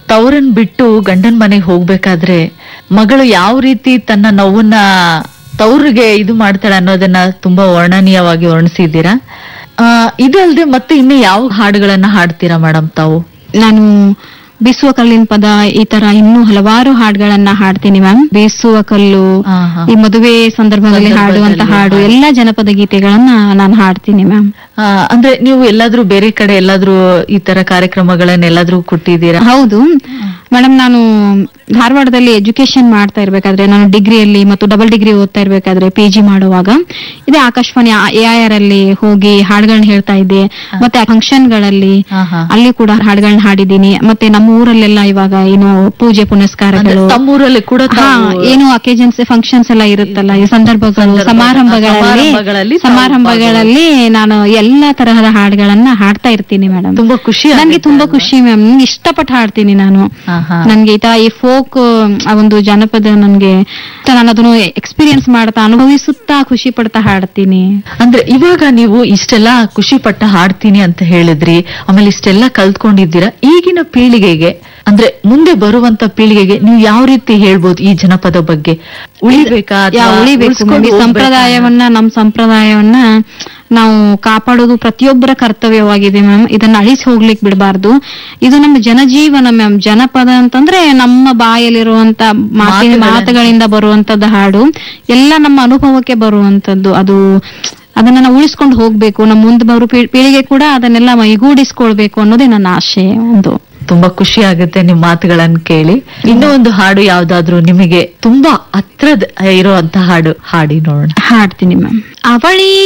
ತವರನ್ ಬಿಟ್ಟು ಗಂಡನ್ ಮನೆಗೆ ಹೋಗ್ಬೇಕಾದ್ರೆ ಮಗಳು ಯಾವ ರೀತಿ ತನ್ನ ನೋವನ್ನ ತವ್ರಿಗೆ ಇದು ಮಾಡ್ತಾಳೆ ಅನ್ನೋದನ್ನ ತುಂಬಾ ವರ್ಣನೀಯವಾಗಿ ವರ್ಣಿಸಿದ್ದೀರಾ ಆ, ಇದಲ್ದೆ ಮತ್ತೆ ಇನ್ನು ಯಾವ ಹಾಡುಗಳನ್ನ ಹಾಡ್ತೀರಾ ಮೇಡಮ್ ತಾವು ನಾನು ಬೀಸುವ ಕಲ್ಲಿನ ಪದ ಈ ತರ ಇನ್ನೂ ಹಲವಾರು ಹಾಡುಗಳನ್ನ ಹಾಡ್ತೀನಿ ಮ್ಯಾಮ್ ಬೀಸುವ ಕಲ್ಲು ಆ, ಹಾ. ಈ ಮದುವೆ ಸಂದರ್ಭದಲ್ಲಿ ಹಾಡುವಂತ ಸಂದರ್ಭದಲ್ಲಿ ಹಾಡು ಎಲ್ಲಾ ಜನಪದ ಗೀತೆಗಳನ್ನ ನಾನು ಹಾಡ್ತೀನಿ ಮ್ಯಾಮ್ ಆ, ಅಂದ್ರೆ ನೀವು ಎಲ್ಲಾದ್ರೂ ಬೇರೆ ಕಡೆ ಎಲ್ಲಾದ್ರೂ ಈ ತರ ಕಾರ್ಯಕ್ರಮಗಳನ್ನ ಎಲ್ಲಾದ್ರೂ ಕೊಟ್ಟಿದ್ದೀರಾ ಹೌದು ಮೇಡಮ್ ನಾನು ಧಾರವಾಡದಲ್ಲಿ ಎಜುಕೇಶನ್ ಮಾಡ್ತಾ ಇರ್ಬೇಕಾದ್ರೆ ನಾನು ಡಿಗ್ರಿಯಲ್ಲಿ ಮತ್ತು ಡಬಲ್ ಡಿಗ್ರಿ ಓದ್ತಾ ಇರ್ಬೇಕಾದ್ರೆ ಪಿ ಜಿ ಮಾಡುವಾಗ ಇದೇ ಆಕಾಶವಾಣಿ ಎ ಐ ಆರ್ ಅಲ್ಲಿ ಹೋಗಿ ಹಾಡುಗಳನ್ನ ಹೇಳ್ತಾ ಇದ್ದೆ ಮತ್ತೆ ಫಂಕ್ಷನ್ ಗಳಲ್ಲಿ ಹಾ, ಹಾ. ಅಲ್ಲಿ ಕೂಡ ಹಾಡುಗಳನ್ನ ಹಾಡಿದ್ದೀನಿ ಮತ್ತೆ ನಮ್ಮ ಊರಲ್ಲೆಲ್ಲ ಇವಾಗ ಏನು ಪೂಜೆ ಅಂದ್ರೆ ಪುನಸ್ಕಾರಗಳು ತಮ್ಮೂರಲ್ಲಿ ಕೂಡ ಹಾ ತಾವು- ಏನು ಅಕೇಜನ್ಸ್ ಫಂಕ್ಷನ್ಸ್ ಎಲ್ಲ ಇರುತ್ತಲ್ಲ ಈ ಸಂದರ್ಭಗಳು ಸಂದರ್ಭ- ಸಮಾರಂಭಗಳಲ್ಲಿ ಸಮಾರಂಭಗಳಲ್ಲಿ ತಾವು ಸಮಾರಂಭಗಳಲ್ಲಿ ನಾನು ಎಲ್ಲಾ ತರಹದ ಹಾಡುಗಳನ್ನ ಹಾಡ್ತಾ ಇರ್ತೀನಿ ಮೇಡಮ್ ತುಂಬಾ ಖುಷಿ ನನ್ಗೆ ಆಗುತ್ತೆ ತುಂಬಾ ಅಲ್ವಾ? ಖುಷಿ ಮ್ಯಾಮ್ ಇಷ್ಟಪಟ್ಟು ಹಾಡ್ತೀನಿ ನಾನು ಹಾ, ಹಾ. ನನ್ಗೆ ಈ ತರ ಈ ಫೋಕ್ ಆ ಒಂದು ಜನಪದ ನನ್ಗೆ ನಾನು ಅದನ್ನು ಎಕ್ಸ್ಪೀರಿಯನ್ಸ್ ಮಾಡ್ತಾ ಅನುಭವಿಸುತ್ತಾ ಖುಷಿ ಪಡ್ತಾ ಹಾಡ್ತೀನಿ ಅಂದ್ರೆ ಇವಾಗ ನೀವು ಇಷ್ಟೆಲ್ಲ ಖುಷಿ ಪಟ್ಟ ಹಾಡ್ತೀನಿ ಅಂತ ಹೇಳಿದ್ರಿ ಆಮೇಲೆ ಇಷ್ಟೆಲ್ಲ ಕಲ್ತ್ಕೊಂಡಿದ್ದೀರಾ ಈಗಿನ ಪೀಳಿಗೆಗೆ ಅಂದ್ರೆ ಮುಂದೆ ಬರುವಂತ ಪೀಳಿಗೆಗೆ ನೀವು ಯಾವ ರೀತಿ ಹೇಳ್ಬೋದು ಈ ಜನಪದ ಬಗ್ಗೆ ಉಳಿಬೇಕಾ ಯಾ ಅಥವಾ ಉಳಿಬೇಕು ಉಳ್ಸ್ಕೊಂಡು ಮ್ಯಾಮ್. ಈ ಹೋಗ್ಬೇಕಾ? ಸಂಪ್ರದಾಯವನ್ನ ನಮ್ಮ ಸಂಪ್ರದಾಯವನ್ನ ನಾವು ಕಾಪಾಡೋದು ಪ್ರತಿಯೊಬ್ಬರ ಕರ್ತವ್ಯವಾಗಿದೆ ಮ್ಯಾಮ್ ಇದನ್ನ ಅಳಿಸಿ ಹೋಗ್ಲಿಕ್ಕೆ ಬಿಡಬಾರ್ದು ಇದು ನಮ್ಮ ಜನಜೀವನ ಮ್ಯಾಮ್ ಜನಪದ ಅಂತಂದ್ರೆ ನಮ್ಮ ಬಾಯಲ್ಲಿರುವಂತ ಮಾತಿನ ಮಾತುಗಳನ್ನ- ಮಾತುಗಳಿಂದ ಬರುವಂತದ್ದು ಹಾಡು ಎಲ್ಲ ನಮ್ಮ ಅನುಭವಕ್ಕೆ ಬರುವಂತದ್ದು ಅದು ಅದನ್ನ ನಾವು ಉಳಿಸ್ಕೊಂಡು ಹೋಗ್ಬೇಕು ನಮ್ಮ ಮುಂದೆ ಬರೋ ಪೀಳ್- ಪೀಳಿಗೆ ಕೂಡ ಅದನ್ನೆಲ್ಲ ಮೈಗೂಡಿಸ್ಕೊಳ್ಬೇಕು ಅನ್ನೋದೇ ನನ್ನ ಆಶೆ ಒಂದು ತುಂಬಾ ಖುಷಿ ಆಗುತ್ತೆ ನಿಮ್ ಮಾತುಗಳನ್ನ ಕೇಳಿ ಇನ್ನೂ ಒಂದು ಹಾಡು ಯಾವ್ದಾದ್ರು ನಿಮಗೆ ತುಂಬಾ ಹತ್ರದ ಇರುವಂತ ಹಾಡು ಹಾಡಿ ನೋಡೋಣ ಹಾಡ್ತೀನಿ ಮ್ಯಾಮ್ ಅವಳಿ